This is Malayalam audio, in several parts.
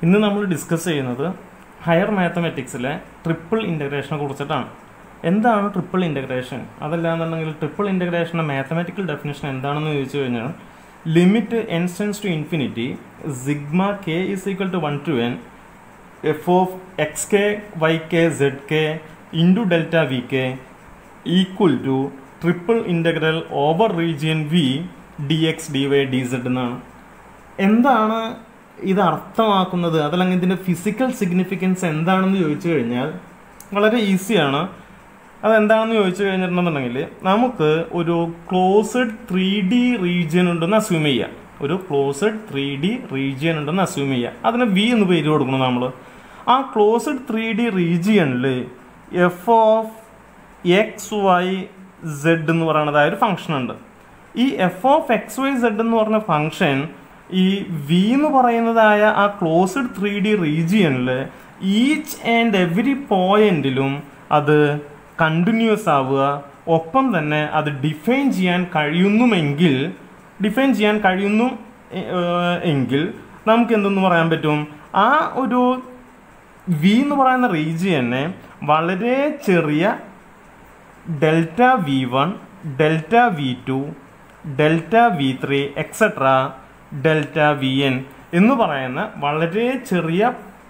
ഇന്ന് നമ്മൾ ഡിസ്കസ് ചെയ്യുന്നത് ഹയർ മാത്തമാറ്റിക്സിലെ ട്രിപ്പിൾ ഇൻ്റഗ്രേഷനെ കുറിച്ചിട്ടാണ് എന്താണ് ട്രിപ്പിൾ ഇൻ്റഗ്രേഷൻ അതല്ലാന്നുണ്ടെങ്കിൽ ട്രിപ്പിൾ ഇൻ്റഗ്രേഷൻ്റെ മാത്തമാറ്റിക്കൽ ഡെഫിനേഷൻ എന്താണെന്ന് ചോദിച്ചു കഴിഞ്ഞാൽ limit n tends to infinity sigma k is equal to one to n f of x k y k z k into delta v k equal to triple integral over region v d x d y d z എന്നാണ് എന്താണ് ഇത് അർത്ഥമാക്കുന്നത് അതല്ലെങ്കിൽ ഇതിൻ്റെ ഫിസിക്കൽ സിഗ്നിഫിക്കൻസ് എന്താണെന്ന് ചോദിച്ചു കഴിഞ്ഞാൽ വളരെ ഈസിയാണ് അതെന്താണെന്ന് ചോദിച്ചു കഴിഞ്ഞിട്ടുണ്ടെന്നുണ്ടെങ്കിൽ നമുക്ക് ഒരു ക്ലോസ്ഡ് ത്രീ ഡി റീജിയൻ ഉണ്ടെന്ന് അസ്യൂം ചെയ്യാം ഒരു ക്ലോസ്ഡ് ത്രീ ഡി റീജിയൻ ഉണ്ടെന്ന് അസ്യൂം ചെയ്യാം അതിന് വി എന്ന് പേര് കൊടുക്കണം നമ്മൾ ആ ക്ലോസ്ഡ് ത്രീ ഡി റീജിയനിൽ f of x y z എന്ന് പറയുന്നതായ ഒരു ഫംഗ്ഷൻ ഉണ്ട് ഈ f of x y z എന്ന് പറഞ്ഞ ഫംഗ്ഷൻ ഈ വി എന്ന് പറയുന്നതായ ആ ക്ലോസ്ഡ് ത്രീ ഡി റീജിയനിൽ ഈച്ച് ആൻഡ് എവറി പോയിന്റിലും അത് കണ്ടിന്യൂസ് ആവുക ഒപ്പം തന്നെ അത് ഡിഫൈൻ ചെയ്യാൻ കഴിയുന്നുമെങ്കിൽ ഡിഫൈൻ ചെയ്യാൻ കഴിയുന്നു ഏഹ്, എങ്കിൽ നമുക്ക് എന്തെന്ന് പറയാൻ പറ്റും ആ ഒരു വി എന്ന് പറയുന്ന റീജിയനെ വളരെ ചെറിയ delta v one delta v two delta v three etcetera delta v n എന്ന് പറയുന്ന വളരെ ചെറിയ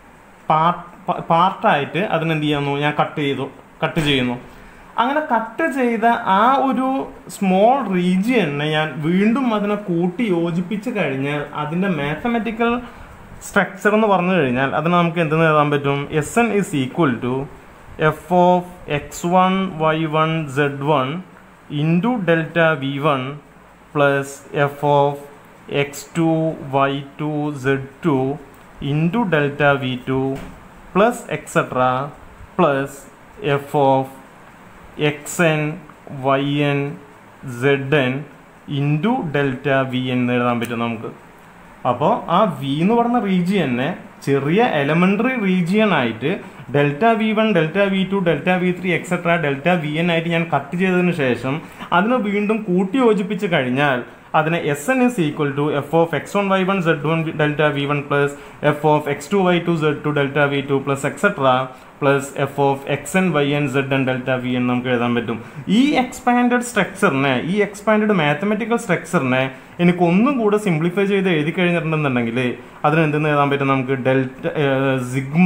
പാർട്ടായിട്ട് അതിനെന്ത് ചെയ്യുന്നു ഞാൻ കട്ട് ചെയ്തു കട്ട് ചെയ്യുന്നു അങ്ങനെ കട്ട് ചെയ്ത ആ ഒരു സ്മോൾ റീജിയനെ ഞാൻ വീണ്ടും അതിനെ കൂട്ടി യോജിപ്പിച്ച് കഴിഞ്ഞാൽ അതിൻ്റെ മാത്തമെറ്റിക്കൽ സ്ട്രക്ചർ എന്ന് പറഞ്ഞു കഴിഞ്ഞാൽ അതിന് നമുക്ക് എന്തെന്ന് എഴുതാൻ പറ്റും s n is equal to f of x one y one z one into delta v one plus f of x two y two z two into delta v two plus etcetera plus f of x n y n z n into delta v n എന്ന് എഴുതാൻ പറ്റും നമുക്ക് അപ്പോൾ ആ വി എന്ന് പറഞ്ഞ റീജിയനെ ചെറിയ എലമെന്ററി റീജിയൻ ആയിട്ട് delta v one delta v two delta v three etcetera delta v n ആയിട്ട് ഞാൻ കട്ട് ചെയ്തതിന് ശേഷം അതിനെ വീണ്ടും കൂട്ടി യോജിപ്പിച്ച് കഴിഞ്ഞാൽ അതിനെ s n is equal to f of x one y one z one delta v one plus f of x two y two z two delta v two plus etcetera plus f of x n y n z n delta v n നമുക്ക് എഴുതാൻ പറ്റും ഈ എക്സ്പാൻഡഡ് സ്ട്രക്ചറിനെ ഈ എക്സ്പാൻഡഡ് മാത്തമെറ്റിക്കൽ സ്ട്രക്ചറിനെ എനിക്ക് ഒന്നും കൂടെ സിംപ്ലിഫൈ ചെയ്ത് എഴുതി കഴിഞ്ഞിട്ടുണ്ടെന്നുണ്ടെങ്കിൽ അതിന് എന്തെന്ന് എഴുതാൻ പറ്റും നമുക്ക് delta sigma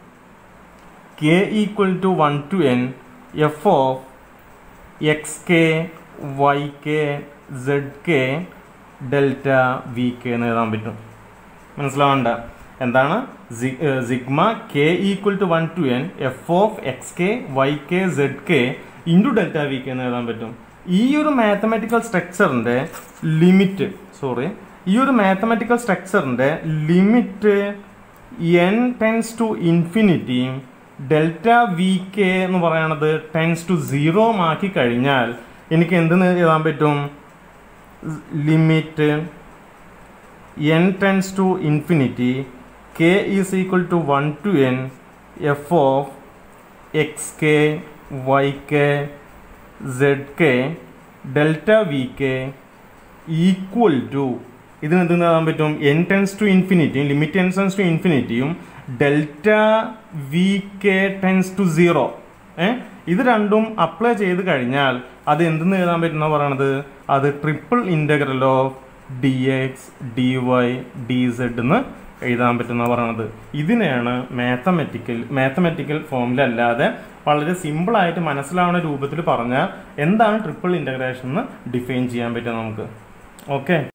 k equal to one to n f of x k y k z k delta v k എന്ന് എഴുതാൻ പറ്റും മനസ്സിലാവണ്ട എന്താണ് sigma k equal to one to n f of x k y k z k into delta v k എന്ന് എഴുതാൻ പറ്റും ഈ ഒരു മാത്തമാറ്റിക്കൽ സ്ട്രക്ചറിന്റെ ലിമിറ്റ് സോറി ഈ ഒരു മാത്തമാറ്റിക്കൽ സ്ട്രക്ചറിന്റെ limit n tends to infinity delta v k എന്ന് പറയണത് ടെൻസ് ടു സീറോ ആക്കി കഴിഞ്ഞാൽ എനിക്ക് എന്തെന്ന് എഴുതാൻ പറ്റും limit n tends to infinity k is equal to 1 to n f of xk yk zk delta vk equal to ഇതിന് എന്ത് എഴുതാൻ പറ്റും എൻ ടെൻസ് ടു ഇൻഫിനിറ്റിയും ലിമിറ്റ് എൻ ടെൻസ് ടു ഇൻഫിനിറ്റിയും delta v k tends to zero ഏഹ് ഇത് രണ്ടും അപ്ലൈ ചെയ്ത് കഴിഞ്ഞാൽ അത് എന്തെന്ന് എഴുതാൻ പറ്റുന്ന പറയണത് അത് triple integral of d x d y d z എന്ന് എഴുതാൻ പറ്റുന്ന പറയണത് ഇതിനെയാണ് മാത്തമെറ്റിക്കൽ മാത്തമെറ്റിക്കൽ ഫോമിലല്ലാതെ വളരെ സിമ്പിളായിട്ട് മനസ്സിലാവുന്ന രൂപത്തിൽ പറഞ്ഞാൽ എന്താണ് ട്രിപ്പിൾ ഇൻ്റഗ്രേഷൻ എന്ന് ഡിഫൈൻ ചെയ്യാൻ പറ്റുക നമുക്ക് ഓക്കെ